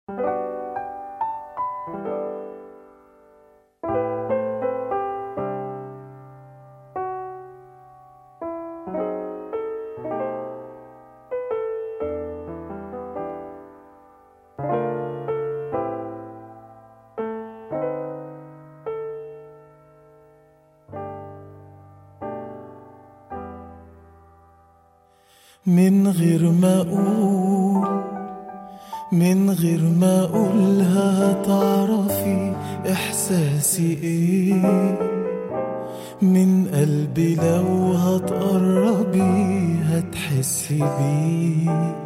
من غير ما اقول من غير ما اقولها هتعرفي احساسي ايه من قلبي لو هتقربي هتحسي بيه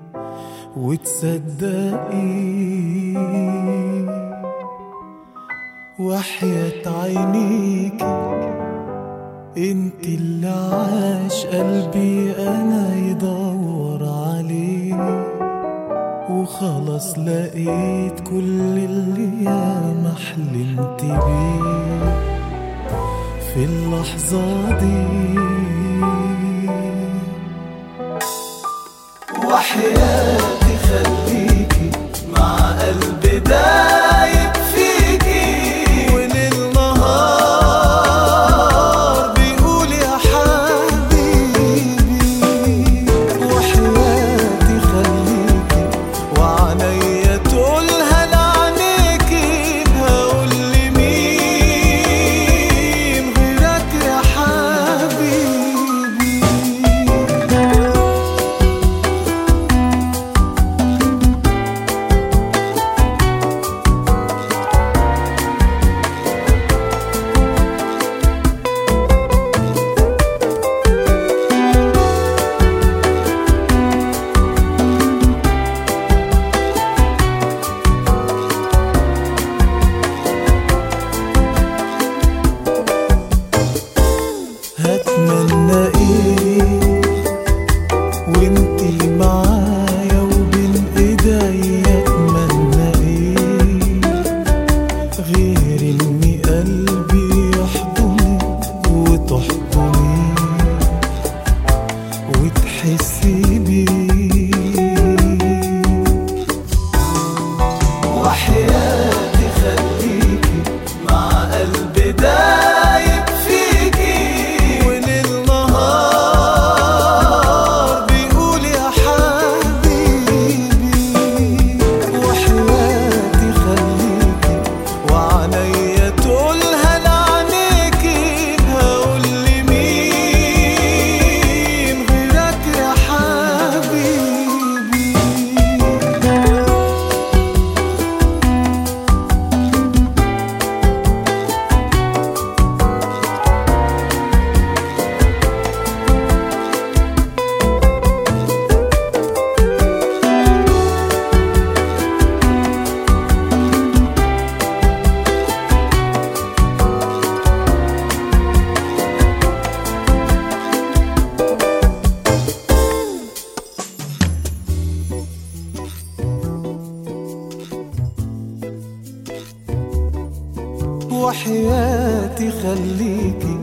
وتصدقي وحياة عينيكي انت اللي عاش قلبي انا يدور عليه وخلاص لقيت كل اللي ياما حلمت بيه في اللحظة دي وحياتي خليكي مع قلبي دايب فيكي وليل نهار بيقول يا حبيبي وحياتي خليكي وعنيا تقولها لعنيكي هقول لمين غيرك يا حبيبي هتمنى ايه وانتي معايا وبين ايديا اتمنى ايه غير اني قلبي يحضنك وتحضني وتحسي بيه وحياتي خليكي مع قلبي دايب فيكي وليل نهار بيقول يا حبيبي وحياتي خليكي وعنيا تقولها لعنيكي هقول لمين غيرك يا حبيبي وحياتي خليكي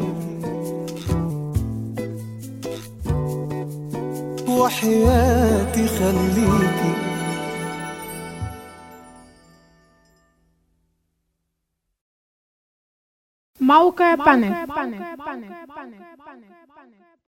وحياتي خليكي موقع بانل